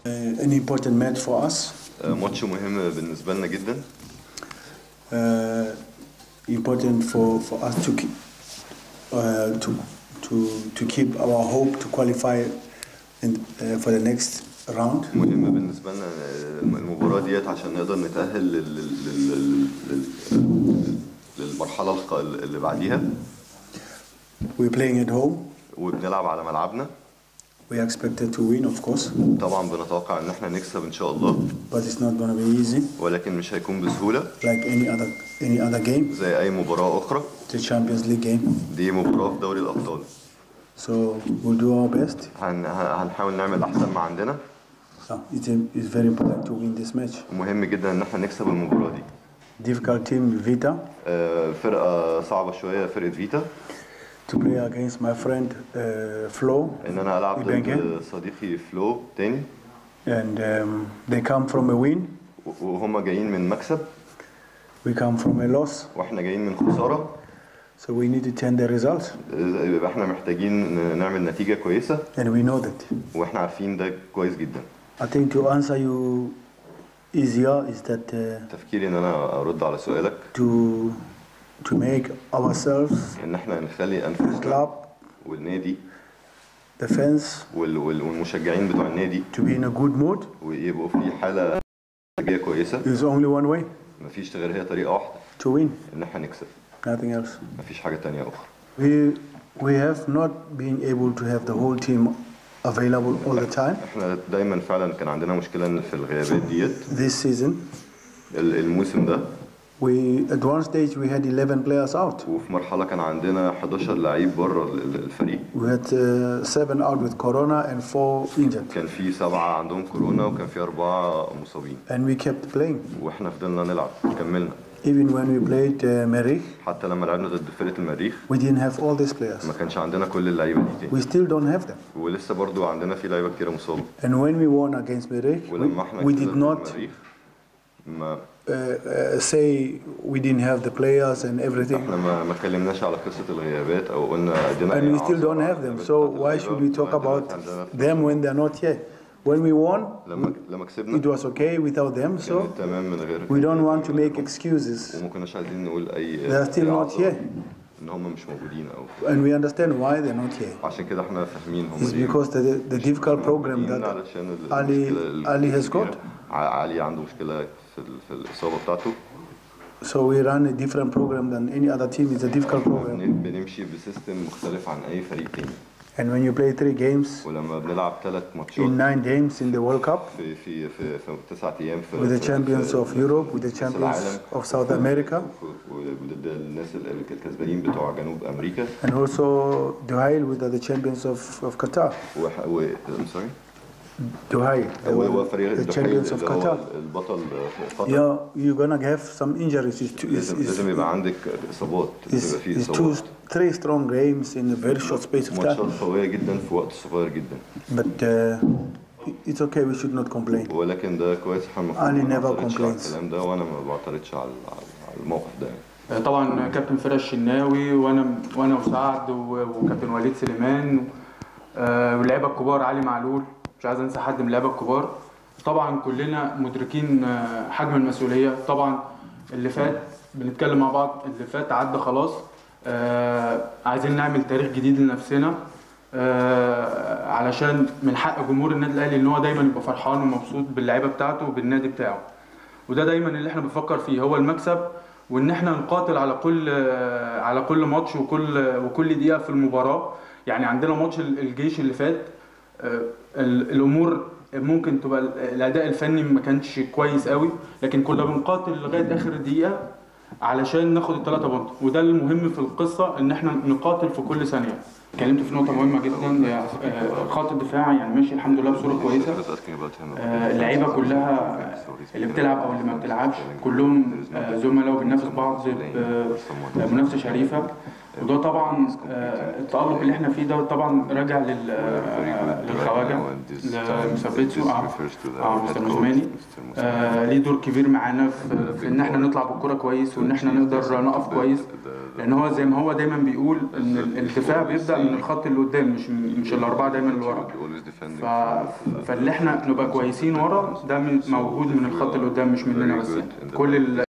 Uh, an important match for us. آه، ماتش مهم بالنسبة لنا جدا Uh, important for, for us to keep uh, to, to to keep our hope to qualify in, uh, for the next round. مهم بالنسبة لنا آه، المباراة ديت عشان نقدر نتأهل لل... لل... لل... لل... للمرحلة الق- اللي بعديها We're playing at home. وبنلعب على ملعبنا We are expected to win, of course, طبعا بنتوقع ان احنا نكسب ان شاء الله but it's not going to be easy ولكن مش هيكون بسهولة like any other any other game. زي اي مباراة اخرى It's a Champions League game, دي مباراة في دوري الابطال so we'll do our best. هن... هنحاول نعمل احسن ما عندنا So it's, a, it's very important to win this match. مهم جدا ان احنا نكسب المباراة دي Difficult team, Vita, آه، فرقة صعبة شوية فرقة فيتا to play against my friend uh, Flo, ان انا العب ضد Ibenge. صديقي فلو تاني and um, they come from a win. وهم جايين من مكسب We come from a loss, واحنا جايين من خسارة so we need to change the results, آه، يبقى احنا محتاجين ن- نعمل نتيجة كويسة and we know that. واحنا عارفين ده كويس جدا I think to answer you easier is that uh, تفكيري ان انا ارد على سؤالك to to make ourselves, ان احنا نخلي the انفسنا club, والنادي the fans, وال- وال- والمشجعين بتوع النادي to be in a good mood. ويبقوا في حالة إيجابية كويسة There's only one way مفيش غير هي طريقة واحدة to win, ان احنا نكسب nothing else. مفيش حاجة تانية اخرى We we have not been able to have the whole team available all the time احنا دايما فعلا كان عندنا مشكلة إن في الغيابات ديت this season. ال- الموسم ده We at one stage we had 11 players out. وفي مرحلة كان عندنا 11 لعيب بره ال- ال- الفريق We had uh, seven out with corona and four injured, كان في سبعة عندهم كورونا وكان في أربعة مصابين and we kept playing. واحنا فضلنا نلعب كملنا Even when we played uh, Merich, حتى لما لعبنا ضد فرقة المريخ we didn't have all these players. ما كانش عندنا كل اللعيبة دي تاني We still don't have them. ولسه برضو عندنا في لعيبة كتيرة مصابة And when we won against Merich, ولما we, احنا we كسبنا did ضد not المريخ ما uh, uh, say we didn't have the players and everything. احنا ما ما اتكلمناش على قصة الغيابات او قلنا ادينا And we still don't have them. So why should we talk about them when they're not here? When we won, لما لما كسبنا it was okay without them. So كانت تمام من غير we don't want to make excuses. وما كناش عايزين نقول اي They are still أي not عذر here. ان هم مش موجودين او And we understand why they're not here. عشان كده احنا فاهمين هم It's ليه because the, the difficult program موجودين that علشان ال- Ali- المشكلة Ali has الكبيرة. got. ع- علي عنده مشكلة في ال- في الإصابة بتاعته So we run a different program than any other team. It's a difficult program. بن- بنمشي بسيستم مختلف عن أي فريق تاني And when you play three games ولما بنلعب ثلاث in ماتشات nine games in the World Cup في في في في تسعة أيام في with the في- champions في- of Europe, with the كأس champions العالم. of South America, و- وضد الناس ال- الكسبانين بتوع جنوب أمريكا and also Duhail with the champions of, of Qatar. وح- و I'm sorry Duhail, هو هو فريق the الدحيل champions of اللي هو Qatar. البطل في قطر Yeah, you're gonna have some injuries. It's, two, it's, لازم it's, لازم يبقى عندك إصابات لازم it's, يبقى فيه it's two, إصابات three strong games in a very short space of ماتشات time. قوية جدا في وقت صغير جدا But uh, it's okay. We should not complain. ولكن ده كويس احنا المفروض Ali ما never نعترضش على complains. الكلام ده وانا ما بعترضش على على الموقف ده يعني. طبعا كابتن فرقة الشناوي وانا وانا وسعد و- وكابتن وليد سليمان آه، واللعيبه الكبار علي معلول مش عايز انسى حد من اللعيبه الكبار طبعا كلنا مدركين آه، حجم المسؤوليه طبعا اللي فات بنتكلم مع بعض اللي فات عدى خلاص آه، عايزين نعمل تاريخ جديد لنفسنا آه، علشان من حق جمهور النادي الاهلي ان هو دايما يبقى فرحان ومبسوط باللعيبه بتاعته وبالنادي بتاعه وده دايما اللي احنا بنفكر فيه هو المكسب وان احنا نقاتل على كل على كل ماتش وكل وكل دقيقه في المباراه يعني عندنا ماتش الجيش اللي فات آه، ال- الامور ممكن تبقى ال- الاداء الفني ما كانش كويس قوي لكن كنا بنقاتل لغايه اخر دقيقه علشان ناخد الثلاثه بونت وده المهم في القصه ان احنا نقاتل في كل ثانيه اتكلمت في نقطه مهمه جدا هي آه، خط الدفاع يعني ماشي الحمد لله بصوره كويسه آه، اللعيبه كلها اللي بتلعب او اللي ما بتلعبش كلهم آه، زملاء وبننافس بعض ب- بمنافسه شريفه وده طبعا آه، التألق اللي احنا فيه ده طبعا راجع لل آه، للخواجه لمثبتسو اه اه مستر موسيماني آه، ليه دور كبير معانا في, في ان احنا نطلع بالكرة كويس وان احنا نقدر نقف كويس لان هو زي ما هو دايما بيقول ان الدفاع بيبدا من الخط اللي قدام مش مش الاربعه دايما اللي ورا ف... فاللي احنا نبقى كويسين ورا ده من- موجود من الخط اللي قدام مش مننا بس يعني كل ال...